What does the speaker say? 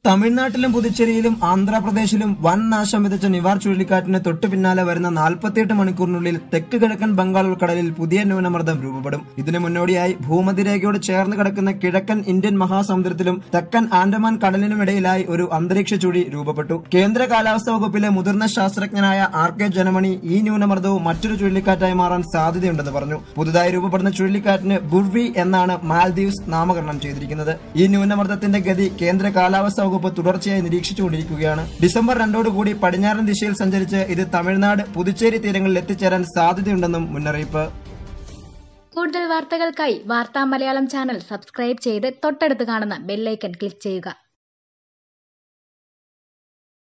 തമിഴ്നാട്ടിലും പുതുച്ചേരിയിലും ആന്ധ്രാപ്രദേശിലും വൻ നാശം വിതച്ച നിവാർ ചുഴലിക്കാറ്റിന് തൊട്ടു പിന്നാലെ വരുന്ന നാൽപ്പത്തിയെട്ട് മണിക്കൂറിനുള്ളിൽ തെക്ക് കിഴക്കൻ ബംഗാൾ ഉൾക്കടലിൽ പുതിയ ന്യൂനമർദ്ദം രൂപപ്പെടും ഇതിനു മുന്നോടിയായി ഭൂമധ്യരേഖയോട് ചേർന്ന് കിടക്കുന്ന കിഴക്കൻ ഇന്ത്യൻ മഹാസമുദ്രത്തിലും തെക്കൻ ആൻഡമാൻ കടലിനുമിടയിലായി ഒരു അന്തരീക്ഷ ചുഴി രൂപപ്പെട്ടു കേന്ദ്ര കാലാവസ്ഥാ വകുപ്പിലെ മുതിർന്ന ശാസ്ത്രജ്ഞനായ ആർ കെ ജനമണി ഈ ന്യൂനമർദ്ദവും മറ്റൊരു ചുഴലിക്കാറ്റായി മാറാൻ സാധ്യതയുണ്ടെന്ന് പറഞ്ഞു പുതുതായി രൂപപ്പെടുന്ന ചുഴലിക്കാറ്റിന് ബുർവി എന്നാണ് മാൽദീവ്സ് നാമകരണം ചെയ്തിരിക്കുന്നത് ഈ ന്യൂനമർദ്ദത്തിന്റെ ഗതി കേന്ദ്ര കാലാവസ്ഥാ വകുപ്പ് തുടർച്ചയായി നിരീക്ഷിച്ചുകൊണ്ടിരിക്കുകയാണ് ഡിസംബർ രണ്ടോടുകൂടി പടിഞ്ഞാറൻ ദിശയിൽ സഞ്ചരിച്ച് ഇത് തമിഴ്നാട് പുതുച്ചേരി തീരങ്ങളിൽ എത്തിച്ചേരാൻ സാധ്യതയുണ്ടെന്നും മുന്നറിയിപ്പ് കൂടുതൽ വാർത്തകൾക്കായി വാർത്താ മലയാളം ചാനൽ സബ്സ്ക്രൈബ് ചെയ്ത് തൊട്ടടുത്ത് കാണുന്ന ബെല്ലൈക്കൺ ക്ലിക്ക് ചെയ്യുക